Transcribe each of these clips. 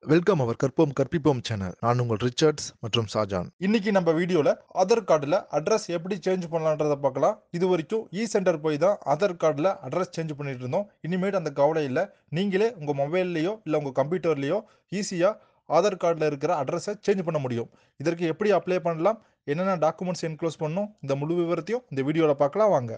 welcome அவர் கற்போம் கற்பிப்போம் channel நான் உங்கள் ரிச்சர்ட்ஸ் மற்றும் ஷாஜான் இன்னைக்கு நம்ம வீடியோல ஆதார் கார்டுல அட்ரஸ் எப்படி சேஞ்ச் பண்ணலான்றத பார்க்கலாம் இது வரைக்கும் இ சென்டர் போய் தான் ஆதார் கார்டுல அட்ரஸ் சேஞ்ச் பண்ணிட்டு இருந்தோம் இனிமேட் அந்த கவலை இல்லை நீங்களே உங்க மொபைல்லையோ இல்லை உங்க கம்ப்யூட்டர்லையோ ஈஸியா ஆதார் கார்டில் இருக்கிற அட்ரஸை சேஞ்ச் பண்ண முடியும் இதற்கு எப்படி அப்ளை பண்ணலாம் என்னென்ன டாக்குமெண்ட்ஸ் என்க்ளோஸ் பண்ணணும் இந்த முழு விவரத்தையும் இந்த வீடியோவில் பார்க்கலாம் வாங்க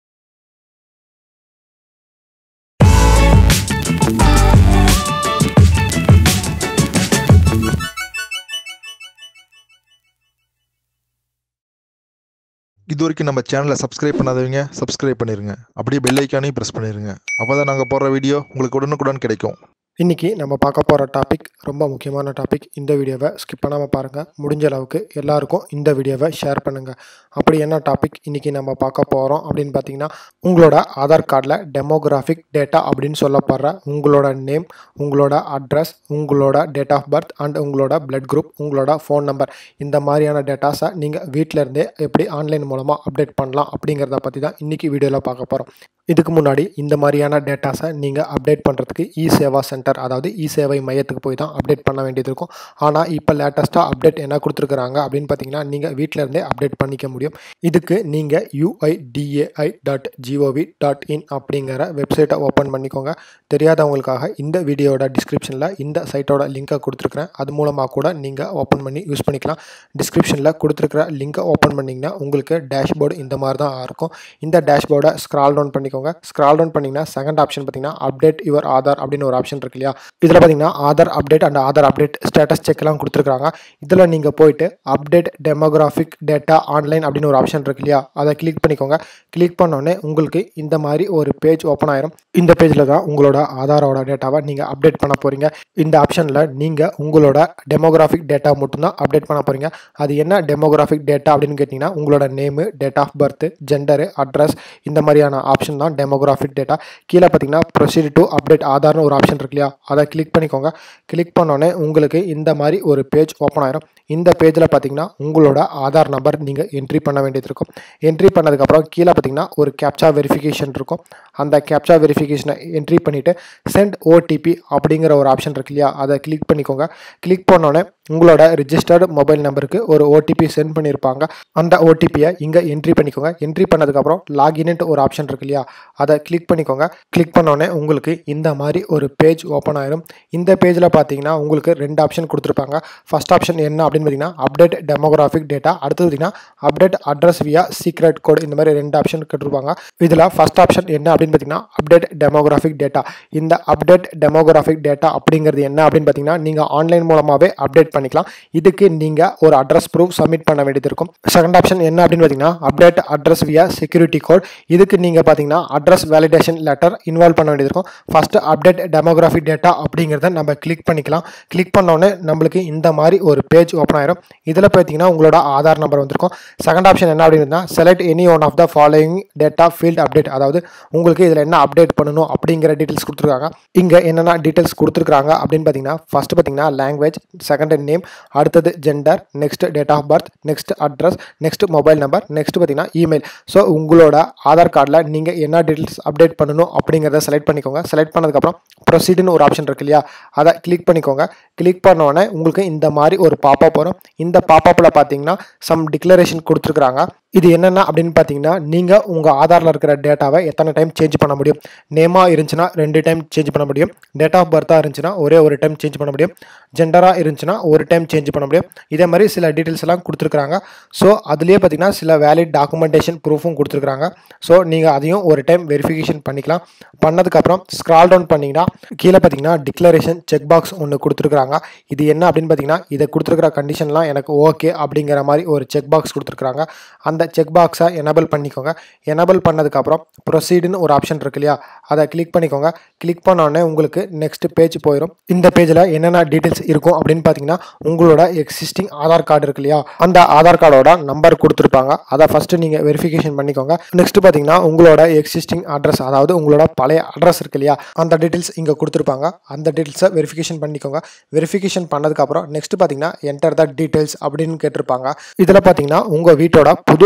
இது வரைக்கும் நம்ம சேனலை சப்ஸ்கிரைப் பண்ணாதவங்க சப்ஸ்கிரைப் பண்ணிருங்க அப்படியே பெல் ஐக்கானையும் ப்ரெஸ் பண்ணிருங்க அப்பதான் நாங்கள் போடுற வீடியோ உங்களுக்கு உடனுக்குடன் கிடைக்கும் இன்றைக்கி நம்ம பார்க்க போகிற டாபிக் ரொம்ப முக்கியமான டாபிக் இந்த வீடியோவை ஸ்கிப் பண்ணாமல் பாருங்கள் முடிஞ்ச அளவுக்கு எல்லாருக்கும் இந்த வீடியோவை ஷேர் பண்ணுங்கள் அப்படி என்ன டாபிக் இன்றைக்கி நம்ம பார்க்க போகிறோம் அப்படின்னு பார்த்தீங்கன்னா உங்களோட ஆதார் கார்டில் டெமோகிராஃபிக் டேட்டா அப்படின்னு சொல்லப்படுற உங்களோட நேம் உங்களோட அட்ரஸ் உங்களோட டேட் ஆஃப் பர்த் அண்ட் உங்களோட பிளட் குரூப் உங்களோட ஃபோன் நம்பர் இந்த மாதிரியான டேட்டாஸை நீங்கள் வீட்டில் இருந்தே எப்படி ஆன்லைன் மூலமாக அப்டேட் பண்ணலாம் அப்படிங்கிறத பற்றி தான் இன்றைக்கி வீடியோவில் பார்க்க போகிறோம் இதுக்கு முன்னாடி இந்த மாதிரியான டேட்டாஸை நீங்கள் அப்டேட் பண்ணுறதுக்கு இ சேவா சென்டர் அதாவது இ சேவை மையத்துக்கு போய் தான் அப்டேட் பண்ண வேண்டியது இருக்கும் ஆனால் இப்போ லேட்டஸ்ட்டாக அப்டேட் என்ன கொடுத்துருக்குறாங்க அப்படின்னு பார்த்தீங்கன்னா நீங்கள் வீட்டில் இருந்தே அப்டேட் பண்ணிக்க முடியும் இதுக்கு நீங்கள் UIDAI dot GOV dot in அப்படிங்கிற வெப்சைட்டை ஓப்பன் பண்ணிக்கோங்க தெரியாதவங்களுக்காக இந்த வீடியோட டிஸ்கிரிப்ஷனில் இந்த சைட்டோட லிங்கை கொடுத்துருக்குறேன் அது மூலமாக கூட நீங்கள் ஓப்பன் பண்ணி யூஸ் பண்ணிக்கலாம் டிஸ்கிரிப்ஷனில் கொடுத்துருக்குற லிங்கை ஓப்பன் பண்ணிங்கன்னா உங்களுக்கு டேஷ்போர்டு இந்த மாதிரி தான் இருக்கும் இந்த டேஷ்போர்டை ஸ்க்ரால் டவுன் பண்ணிக்கோங்க ஸ்க்ரால் டவுன் பண்ணிங்கன்னா செகண்ட் ஆப்ஷன் பார்த்தீங்கன்னா அப்டேட் யுவர் ஆதார் அப்படின்னு ஒரு ஆப்ஷன் இருக்கு இல்லையா இதில் பார்த்தீங்கன்னா Aadhaar update and Aadhaar update status செக்லாம் கொடுத்துருக்காங்க இதில் நீங்கள் போயிட்டு அப்டேட் டெமோகிராஃபிக் டேட்டா ஆன்லைன் அப்படின்னு ஒரு ஆப்ஷன் இருக்கு இல்லையா அதை கிளிக் பண்ணிக்கோங்க கிளிக் பண்ணோடனே உங்களுக்கு இந்த மாதிரி ஒரு பேஜ் ஓப்பன் ஆயிரும் இந்த பேஜில் தான் உங்களோட ஆதாரோட டேட்டாவை நீங்கள் அப்டேட் பண்ண போகிறீங்க இந்த ஆப்ஷனில் நீங்கள் உங்களோட டெமோகிராஃபிக் டேட்டா மட்டும்தான் அப்டேட் பண்ண போகிறீங்க அது என்ன டெமோகிராஃபிக் டேட்டா அப்படின்னு கேட்டிங்கன்னா உங்களோட name date of birth gender address இந்த மாதிரியான ஆப்ஷன் தான் டெமோகிராஃபிக் டேட்டா கீழே பார்த்தீங்கன்னா ப்ரொசீட் டு அப்டேட் ஆதார்னு ஒரு ஆப்ஷன் இருக்கு இல்லையா அதை கிளிக் பண்ணிக்கோங்க கிளிக் பண்ணோடனே உங்களுக்கு இந்த மாதிரி ஒரு பேஜ் ஓப்பன் ஆயிரும் இந்த பேஜில் பார்த்தீங்கன்னா உங்களோட ஆதார் நம்பர் நீங்கள் என்ட்ரி பண்ண வேண்டியது இருக்கும் என்ட்ரி பண்ணதுக்கப்புறம் கீழே பார்த்தீங்கன்னா ஒரு கேப்சா வெரிஃபிகேஷன் இருக்கும் அந்த கேப்சா வெரிஃபிகேஷனை என்ட்ரி பண்ணிவிட்டு சென்ட் ஓடிபி அப்படிங்கிற ஒரு ஆப்ஷன் இருக்கு இல்லையா அதை கிளிக் பண்ணிக்கோங்க கிளிக் பண்ணோடனே உங்களோட ரிஜிஸ்டர்டு மொபைல் நம்பருக்கு ஒரு ஓடிபி சென்ட் பண்ணியிருப்பாங்க அந்த ஓடிபியை இங்கே என்ட்ரி பண்ணிக்கோங்க என்ட்ரி பண்ணதுக்கப்புறம் லாகின்ட்டு ஒரு ஆப்ஷன் இருக்கு இல்லையா அதை கிளிக் பண்ணிக்கோங்க கிளிக் பண்ணோடனே உங்களுக்கு இந்த மாதிரி ஒரு பேஜ் ஓப்பன் ஆயிரும் இந்த பேஜில் பார்த்தீங்கன்னா உங்களுக்கு ரெண்டு ஆப்ஷன் கொடுத்துருப்பாங்க ஃபர்ஸ்ட் ஆப்ஷன் என்ன அப்படின்னு பார்த்தீங்கன்னா அப்டேட் டெமோகிராஃபிக் டேட்டா அடுத்தது பார்த்தீங்கன்னா update address via secret code இந்த மாதிரி ரெண்டு ஆப்ஷன் கேட்டிருப்பாங்க இதில் ஃபர்ஸ்ட் ஆப்ஷன் என்ன அப்படின்னு பார்த்தீங்கன்னா அப்டேட் டெமோகிராஃபிக் டேட்டா இந்த அப்டேட் டெமோகிராஃபிக் டேட்டா அப்படிங்கிறது என்ன அப்படின்னு பார்த்தீங்கன்னா நீங்கள் ஆன்லைன் மூலமாகவே அப்டேட் பண்ணிக்கலாம் இதுக்கு நீங்கள் ஒரு அட்ரஸ் ப்ரூஃப் சப்மிட் பண்ண வேண்டியது இருக்கும் செகண்ட் ஆப்ஷன் என்ன அப்படின்னு பார்த்தீங்கன்னா update address via security code இதுக்கு நீங்கள் பார்த்தீங்கன்னா அட்ரஸ் வேலிடேஷன் லெட்டர் இன்வால்வ் பண்ண வேண்டியது இருக்கும் ஃபஸ்ட்டு அப்டேட் டெமோகிராஃபிக் டேட்டா அப்படிங்கிறத நம்ம கிளிக் பண்ணிக்கலாம் கிளிக் பண்ணோன்னே நம்மளுக்கு இந்த மாதிரி ஒரு பேஜ் ஓப்பன் ஆயிரும் இதில் பார்த்தீங்கன்னா உங்களோட ஆதார் நம்பர் வந்திருக்கும் செகண்ட் ஆப்ஷன் என்ன அப்படின்னா select any one of the following data field update அதாவது உங்களுக்கு இதில் என்ன அப்டேட் பண்ணணும் அப்படிங்கிற டீட்டெயில்ஸ் கொடுத்துருக்காங்க இங்கே என்னென்ன டீட்டெயில்ஸ் கொடுத்துருக்காங்க அப்படின்னு பார்த்தீங்கன்னா ஃபஸ்ட்டு பார்த்தீங்கன்னா லாங்குவேஜ் செகண்ட் நேம் அடுத்தது gender next date of birth next address next mobile number next பார்த்தீங்கன்னா இமெயில் ஸோ உங்களோட ஆதார் கார்டில் நீங்கள் என்ன டீட்டெயில்ஸ் அப்டேட் பண்ணணும் அப்படிங்கிறத செலக்ட் பண்ணிக்கோங்க செலக்ட் பண்ணதுக்கப்புறம் ப்ரொசீடுன்னு ஒரு ஆப்ஷன் இருக்கு இல்லையா அதை கிளிக் பண்ணிக்கோங்க கிளிக் பண்ணோடனே உங்களுக்கு இந்த மாதிரி ஒரு பாப்பப் வரும் இந்த பாப்பப்பில் பார்த்தீங்கன்னா சம் டிக்ளரேஷன் கொடுத்துருக்குறாங்க இது என்னென்ன அப்படின்னு பார்த்தீங்கன்னா நீங்கள் உங்கள் ஆதாரில் இருக்கிற டேட்டாவை எத்தனை டைம் சேஞ்ச் பண்ண முடியும் நேமாக இருந்துச்சுன்னா ரெண்டு டைம் சேஞ்ச் பண்ண முடியும் டேட் ஆஃப் பர்த்தாக இருந்துச்சுன்னா ஒரே ஒரு டைம் சேஞ்ச் பண்ண முடியும் ஜெண்டராக இருந்துச்சுன்னா ஒரு டைம் சேஞ்ச் பண்ண முடியும் இதே மாதிரி சில டீட்டெயில்ஸ் எல்லாம் கொடுத்துருக்குறாங்க ஸோ அதுலேயே பார்த்தீங்கன்னா சில வேலிட் டாக்குமெண்டேஷன் ப்ரூஃபும் கொடுத்துருக்குறாங்க ஸோ நீங்கள் அதையும் ஒரு டைம் வெரிஃபிகேஷன் பண்ணிக்கலாம் பண்ணதுக்கப்புறம் ஸ்க்ரால் டவுன் பண்ணிங்கன்னா கீழே பார்த்தீங்கன்னா டிக்ளரேஷன் செக் பாக்ஸ் ஒன்று கொடுத்துருக்குறாங்க இது என்ன அப்படின்னு பார்த்தீங்கன்னா இதை கொடுத்துருக்குற கண்டிஷன்லாம் எனக்கு ஓகே அப்படிங்கிற மாதிரி ஒரு செக் பாக்ஸ் கொடுத்துருக்குறாங்க அந்த செக் பாக்ஸை எனபிள் பண்ணிக்கோங்க எனபிள் பண்ணதுக்கப்புறம் ப்ரொசீடுன்னு ஒரு ஆப்ஷன் இருக்கு இல்லையா அதை கிளிக் பண்ணிக்கோங்க கிளிக் பண்ணோடனே உங்களுக்கு நெக்ஸ்ட் பேஜ் போயிடும் இந்த பேஜில் என்னென்ன டீட்டெயில்ஸ் இருக்கும் அப்படின்னு பார்த்தீங்கன்னா உங்களோட எக்ஸிஸ்டிங் ஆதார் கார்டு இருக்கு இல்லையா அந்த ஆதார் கார்டோட நம்பர் கொடுத்துருப்பாங்க அதை ஃபஸ்ட்டு நீங்கள் வெரிஃபிகேஷன் பண்ணிக்கோங்க நெக்ஸ்ட் பார்த்தீங்கன்னா உங்களோட எக்ஸிஸ்டிங் அட்ரஸ் அதாவது உங்களோட பழைய அட்ரஸ் இருக்கு இல்லையா அந்த டீட்டெயில்ஸ் இங்கே கொடுத்துருப்பாங்க அந்த டீட்டெயில்ஸை வெரிஃபிகேஷன் பண்ணிக்கோங்க வெரிஃபிகேஷன் பண்ணதுக்கப்புறம் நெக்ஸ்ட் பார்த்தீங்கன்னா என்டர் த டீட்டெயில்ஸ் அப்படின்னு கேட்டிருப்பாங்க இதில் பார்த்தீங்கன்னா உங்கள் வீட்டோட புது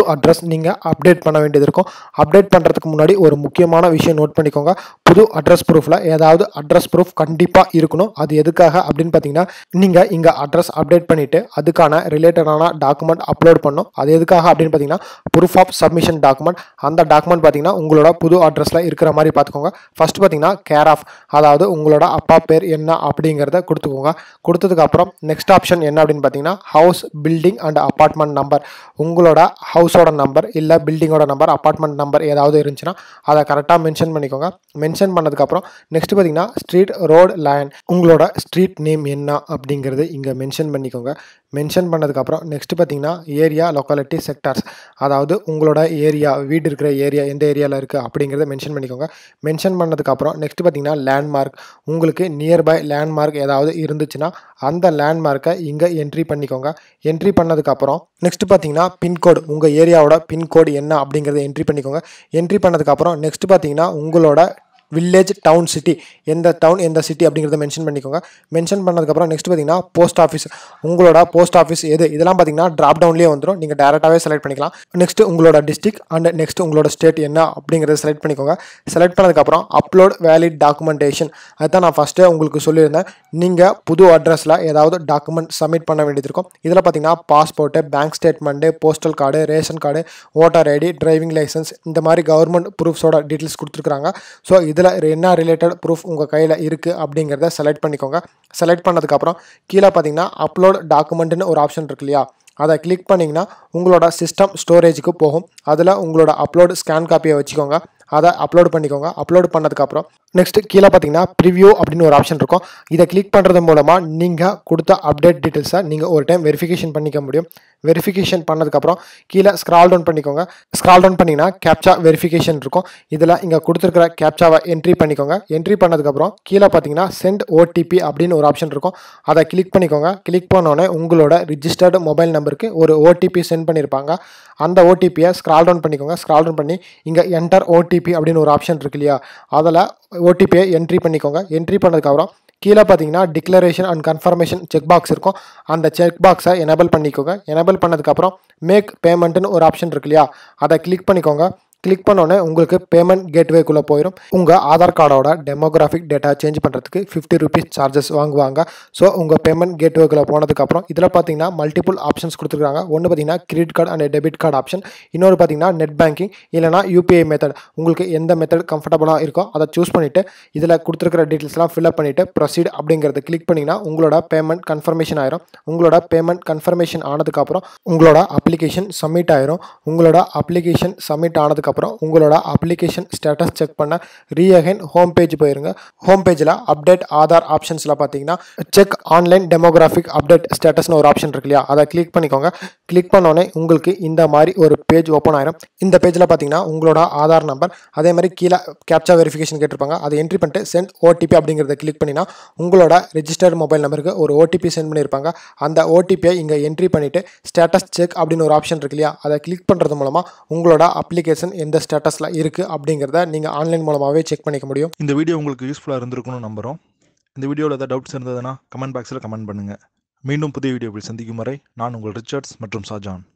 புது அட்ரஸ் நீங்கள் அப்டேட் பண்ண வேண்டியது இருக்கும் அப்டேட் பண்ணுறதுக்கு முன்னாடி ஒரு முக்கியமான விஷயம் நோட் பண்ணிக்கோங்க புது அட்ரஸ் ப்ரூஃபில் ஏதாவது அட்ரஸ் ப்ரூஃப் கண்டிப்பாக இருக்கணும் அது எதுக்காக அப்படின்னு பார்த்தீங்கன்னா நீங்கள் இங்கே அட்ரஸ் அப்டேட் பண்ணிவிட்டு அதுக்கான ரிலேட்டடான டாக்குமெண்ட் அப்லோட் பண்ணும் அது எதுக்காக அப்படின்னு பார்த்தீங்கன்னா ப்ரூஃப் ஆஃப் சப்மிஷன் டாக்குமெண்ட் அந்த டாக்குமெண்ட் பார்த்தீங்கன்னா உங்களோட புது அட்ரஸில் இருக்கிற மாதிரி பார்த்துக்கோங்க ஃபர்ஸ்ட் பார்த்தீங்கன்னா கேர் ஆஃப் அதாவது உங்களோட அப்பா பேர் என்ன அப்படிங்கிறத கொடுத்துக்கோங்க கொடுத்ததுக்கப்புறம் நெக்ஸ்ட் ஆப்ஷன் என்ன அப்படின்னு பார்த்தீங்கன்னா house building and apartment number உங்களோட ஹவுஸோட நம்பர் இல்லை பில்டிங்கோட நம்பர் அப்பார்ட்மெண்ட் நம்பர் ஏதாவது இருந்துச்சுன்னா அதை கரெக்டாக மென்ஷன் பண்ணிக்கோங்க மென்ஷன் பண்ணதுக்கப்புறம் நெக்ஸ்ட் பார்த்தீங்கன்னா ஸ்ட்ரீட் ரோடு லைன் உங்களோட ஸ்ட்ரீட் நேம் என்ன அப்படிங்கிறது இங்கே மென்ஷன் பண்ணிக்கோங்க மென்ஷன் பண்ணதுக்கப்புறம் நெக்ஸ்ட் பார்த்தீங்கன்னா ஏரியா லொக்காலிட்டி செக்டார்ஸ் அதாவது உங்களோட ஏரியா வீடு இருக்கிற ஏரியா எந்த ஏரியாவில் இருக்குது அப்படிங்கிறத மென்ஷன் பண்ணிக்கோங்க மென்ஷன் பண்ணதுக்கப்புறம் நெக்ஸ்ட் பார்த்தீங்கன்னா லேண்ட்மார்க் உங்களுக்கு நியர்பை லேண்ட்மார்க் ஏதாவது இருந்துச்சுன்னா அந்த லேண்ட்மார்க்கை இங்கே என்ட்ரி பண்ணிக்கோங்க என்ட்ரி பண்ணதுக்கப்புறம் நெக்ஸ்ட் பார்த்தீங்கன்னா பின்கோடு உங்கள் ஏரியாவோட பின்கோடு என்ன அப்படிங்கிறத என்ட்ரி பண்ணிக்கோங்க என்ட்ரி பண்ணதுக்கப்புறம் நெக்ஸ்ட் பார்த்தீங்கன்னா உங்களோட வில்லேஜ் டவுன் சிட்டி எந்த டவுன் எந்த சிட்டி அப்படிங்கிறத மென்ஷன் பண்ணிக்கோங்க மென்ஷன் பண்ணதுக்கப்புறம் நெக்ஸ்ட் பார்த்தீங்கன்னா போஸ்ட் ஆஃபீஸ் உங்களோட போஸ்ட் ஆஃபீஸ் எது இதெல்லாம் பார்த்தீங்கன்னா ட்ராப் டவுன்லேயே வந்துடும் நீங்கள் டேரெக்டாகவே செலக்ட் பண்ணிக்கலாம் நெக்ஸ்ட் உங்களோட டிஸ்ட்ரிக் அண்ட் நெக்ஸ்ட் உங்களோட ஸ்டேட் என்ன அப்படிங்கிறத செலக்ட் பண்ணிக்கோங்க செலக்ட் பண்ணதுக்கப்புறம் அப்லோட் வேலிட் டாக்குமெண்டேஷன் அதுதான் நான் ஃபஸ்ட்டே உங்களுக்கு சொல்லியிருந்தேன் நீங்கள் புது அட்ரஸில் ஏதாவது டாக்குமெண்ட் சப்மிட் பண்ண வேண்டியது இருக்கும் இதில் பார்த்தீங்கன்னா passport bank statement postal card ration card voter ID driving licence இந்த மாதிரி கவர்மெண்ட் ப்ரூஃப்ஸோட டீட்டெயில்ஸ் கொடுத்துருக்காங்க ஸோ இதில் என்ன ரிலேட்டட் ப்ரூஃப் உங்கள் கையில் இருக்குது அப்படிங்கிறத செலக்ட் பண்ணிக்கோங்க செலக்ட் பண்ணதுக்கப்புறம் கீழே பார்த்தீங்கன்னா அப்லோட் டாக்குமெண்ட்னு ஒரு ஆப்ஷன் இருக்கு இல்லையா அதை கிளிக் பண்ணிங்கன்னா உங்களோட சிஸ்டம் ஸ்டோரேஜுக்கு போகும் அதில் உங்களோட அப்லோடு ஸ்கேன் காப்பியை வச்சுக்கோங்க அதை அப்லோட் பண்ணிக்கோங்க அப்லோட் பண்ணதுக்கப்புறம் நெக்ஸ்ட் கீழே பார்த்தீங்கன்னா ப்ரிவ்யூ அப்படின்னு ஒரு ஆப்ஷன் இருக்கும் இதை கிளிக் பண்ணுறது மூலமாக நீங்கள் கொடுத்த அப்டேட் டீட்டெயில்ஸை நீங்கள் ஒரு டைம் வெரிஃபிகேஷன் பண்ணிக்க முடியும் வெரிஃபிகேஷன் பண்ணதுக்கப்புறம் கீழே ஸ்க்ரால் டவுன் பண்ணிக்கோங்க ஸ்க்ரால் டவுன் பண்ணிங்கன்னா கேப்சா வெரிஃபிகேஷன் இருக்கும் இதில் இங்கே கொடுத்துருக்கிற கேப்சாவை என்ட்ரி பண்ணிக்கோங்க என்ட்ரி பண்ணதுக்கப்புறம் கீழே பார்த்தீங்கன்னா சென்ட் ஓடிபி அப்படின்னு ஒரு ஆப்ஷன் இருக்கும் அதை கிளிக் பண்ணிக்கோங்க கிளிக் பண்ணோன்னே உங்களோட ரிஜிஸ்டர்டு மொபைல் நம்பருக்கு ஒரு ஓடிபி சென்ட் பண்ணியிருப்பாங்க அந்த ஓடிபியை ஸ்க்ரால் டவுன் பண்ணிக்கோங்க ஸ்க்ரால் டவுன் பண்ணி இங்கே என்டர் ஓடிபி அப்படின்னு ஒரு ஆப்ஷன் இருக்கு இல்லையா அதில் ஓடிபியை என்ட்ரி பண்ணிக்கோங்க என்ட்ரி பண்ணதுக்கப்புறம் கீழே பார்த்தீங்கன்னா declaration and confirmation check box இருக்கும் அந்த செக் பாக்ஸை எனேபிள் பண்ணிக்கோங்க எனேபிள் பண்ணதுக்கப்புறம் மேக் பேமெண்ட்னு ஒரு ஆப்ஷன் இருக்கு இல்லையா அதை கிளிக் பண்ணிக்கோங்க கிளிக் பண்ணோன்னே உங்களுக்கு பேமெண்ட் கேட்வேக்குள்ளே போயிடும் உங்கள் ஆதார் கார்டோட டெமோகிராஃபிக் டேட்டா சேஞ்ச் பண்ணுறதுக்கு ஃபிஃப்டி ருபீஸ் சார்ஜஸ் வாங்குவாங்க ஸோ உங்கள் பேமெண்ட் கேட்வேக்குள்ளே போனதுக்கப்புறம் இதில் பார்த்தீங்கன்னா மல்டிபிள் ஆப்ஷன்ஸ் கொடுத்துருக்காங்க ஒன்று பார்த்தீங்கன்னா credit card and debit card option இன்னொரு பார்த்தீங்கன்னா நெட் பேங்கிங் இல்லைனா யூபிஐ மெத்தட் உங்களுக்கு எந்த மெத்தட் கம்ஃபர்டபுளாக இருக்கோ அதை சூஸ் பண்ணிவிட்டு இதில் கொடுத்துருக்கிற டீட்டெயில்ஸ்லாம் ஃபில்அப் பண்ணிவிட்டு ப்ரொசீட் அப்படிங்கிறத கிளிக் பண்ணிங்கன்னா உங்களோட பேமெண்ட் கன்ஃபர்மேஷன் ஆயிரும் உங்களோட பேமெண்ட் கன்ஃபர்மேஷன் ஆனதுக்கப்புறம் உங்களோட அப்ளிகேஷன் சப்மிட் ஆயிரும் உங்களோட அப்ளிகேஷன் சப்மிட் ஆனதுக்கப்புறம் உங்களோட அப்ளிகேஷன் ஸ்டேட்டஸ் செக் பண்ண ரீஅகைன் ஹோம் பேஜ் போயிருங்க ஹோம் பேஜில் அப்டேட் ஆதார் ஆப்ஷன்ஸில் பார்த்தீங்கன்னா செக் ஆன்லைன் டெமோகிராஃபிக் அப்டேட் ஸ்டேட்டஸ்னு ஒரு ஆப்ஷன் இருக்கு இல்லையா அதை கிளிக் பண்ணிக்கோங்க கிளிக் பண்ணோன்னே உங்களுக்கு இந்த மாதிரி ஒரு பேஜ் ஓப்பன் ஆயிரும் இந்த பேஜில் பார்த்தீங்கன்னா உங்களோட ஆதார் நம்பர் அதே மாதிரி கீழே கேப்சா வெரிஃபிகேஷன் கேட்டிருப்பாங்க அதை என்ட்ரி பண்ணிட்டு சென்ட் ஓடிபி அப்படிங்கிறத கிளிக் பண்ணினா உங்களோட ரெஜிஸ்டர்ட் மொபைல் நம்பருக்கு ஒரு ஓடிபி சென்ட் பண்ணியிருப்பாங்க அந்த ஓடிபியை இங்கே என்ட்ரி பண்ணிவிட்டு ஸ்டேட்டஸ் செக் அப்படின்னு ஒரு ஆப்ஷன் இருக்கு இல்லையா அதை கிளிக் பண்ணுறது மூலமாக உங்களோட அப்ளிகேஷன் எந்த ஸ்டேட்டஸில் இருக்குது அப்படிங்கிறத நீங்கள் ஆன்லைன் மூலமாகவே செக் பண்ணிக்க முடியும் இந்த வீடியோ உங்களுக்கு யூஸ்ஃபுல்லாக இருந்திருக்கும்னு நம்புகிறோம் இந்த வீடியோவில் ஏதாவது டவுட்ஸ் இருந்ததுன்னா கமெண்ட் பாக்ஸில் கமெண்ட் பண்ணுங்கள் மீண்டும் புதிய வீடியோவில் சந்திக்கும் வரை நான் உங்கள் ரிச்சர்ட்ஸ் மற்றும் ஷாஜான்